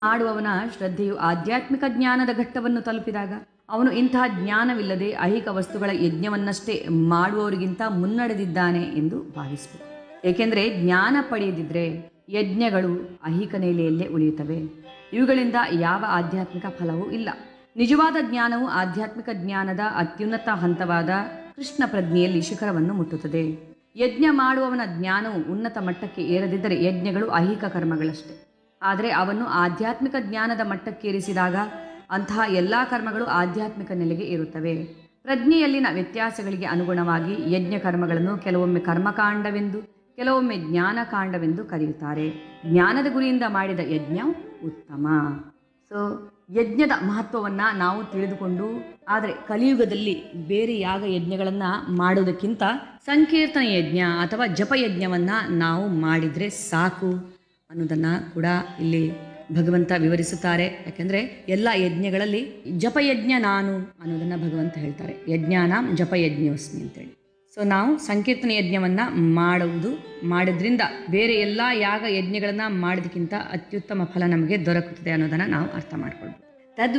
ಮಾಡುವವನ ಶ್ರದ್ಧೆಯು ಆಧ್ಯಾತ್ಮಿಕ ಜ್ಞಾನದ ಘಟ್ಟವನ್ನು ತಲುಪಿದಾಗ ಅವನು ಇಂತಹ ಜ್ಞಾನವಿಲ್ಲದೆ ಐಹಿಕ ವಸ್ತುಗಳ ಯಜ್ಞವನ್ನಷ್ಟೇ ಮಾಡುವವರಿಗಿಂತ ಮುನ್ನಡೆದಿದ್ದಾನೆ ಎಂದು ಭಾವಿಸಬೇಕು ಏಕೆಂದರೆ ಜ್ಞಾನ ಪಡೆಯದಿದ್ದರೆ ಯಜ್ಞಗಳು ಐಹಿಕ ನೆಲೆಯಲ್ಲೇ ಉಳಿಯುತ್ತವೆ ಇವುಗಳಿಂದ ಯಾವ ಆಧ್ಯಾತ್ಮಿಕ ಫಲವೂ ಇಲ್ಲ ನಿಜವಾದ ಜ್ಞಾನವು ಆಧ್ಯಾತ್ಮಿಕ ಜ್ಞಾನದ ಅತ್ಯುನ್ನತ ಹಂತವಾದ ಕೃಷ್ಣ ಪ್ರಜ್ಞೆಯಲ್ಲಿ ಶಿಖರವನ್ನು ಮುಟ್ಟುತ್ತದೆ ಯಜ್ಞ ಮಾಡುವವನ ಜ್ಞಾನವು ಉನ್ನತ ಮಟ್ಟಕ್ಕೆ ಏರದಿದ್ದರೆ ಯಜ್ಞಗಳು ಐಹಿಕ ಕರ್ಮಗಳಷ್ಟೇ ಆದರೆ ಅವನ್ನು ಆಧ್ಯಾತ್ಮಿಕ ಜ್ಞಾನದ ಮಟ್ಟಕ್ಕೇರಿಸಿದಾಗ ಅಂತಹ ಎಲ್ಲ ಕರ್ಮಗಳು ಆಧ್ಯಾತ್ಮಿಕ ನೆಲೆಗೆ ಏರುತ್ತವೆ ಪ್ರಜ್ಞೆಯಲ್ಲಿನ ವ್ಯತ್ಯಾಸಗಳಿಗೆ ಅನುಗುಣವಾಗಿ ಯಜ್ಞ ಕರ್ಮಗಳನ್ನು ಕೆಲವೊಮ್ಮೆ ಕರ್ಮಕಾಂಡವೆಂದು ಕೆಲವೊಮ್ಮೆ ಜ್ಞಾನಕಾಂಡವೆಂದು ಕರೆಯುತ್ತಾರೆ ಜ್ಞಾನದ ಗುರಿಯಿಂದ ಮಾಡಿದ ಯಜ್ಞ ಉತ್ತಮ ಸೊ ಯಜ್ಞದ ಮಹತ್ವವನ್ನು ನಾವು ತಿಳಿದುಕೊಂಡು ಆದರೆ ಕಲಿಯುಗದಲ್ಲಿ ಬೇರೆ ಯಾಗ ಯಜ್ಞಗಳನ್ನು ಮಾಡೋದಕ್ಕಿಂತ ಸಂಕೀರ್ತನ ಯಜ್ಞ ಅಥವಾ ಜಪಯಜ್ಞವನ್ನು ನಾವು ಮಾಡಿದರೆ ಸಾಕು ಅನ್ನೋದನ್ನು ಕೂಡ ಇಲ್ಲಿ ಭಗವಂತ ವಿವರಿಸುತ್ತಾರೆ ಯಾಕೆಂದರೆ ಎಲ್ಲ ಯಜ್ಞಗಳಲ್ಲಿ ಜಪಯಜ್ಞ ನಾನು ಅನ್ನೋದನ್ನು ಭಗವಂತ ಹೇಳ್ತಾರೆ ಯಜ್ಞಾನಾಂ ಜಪಯಜ್ಞೋಸ್ಮಿ ಅಂತೇಳಿ ಸೊ ನಾವು ಸಂಕೀರ್ತನ ಯಜ್ಞವನ್ನು ಮಾಡುವುದು ಮಾಡೋದ್ರಿಂದ ಬೇರೆ ಎಲ್ಲ ಯಾಗ ಯಜ್ಞಗಳನ್ನು ಮಾಡೋದಕ್ಕಿಂತ ಅತ್ಯುತ್ತಮ ಫಲ ನಮಗೆ ದೊರಕುತ್ತದೆ ಅನ್ನೋದನ್ನು ನಾವು ಅರ್ಥ ಮಾಡ್ಕೊಳ್ಬೋದು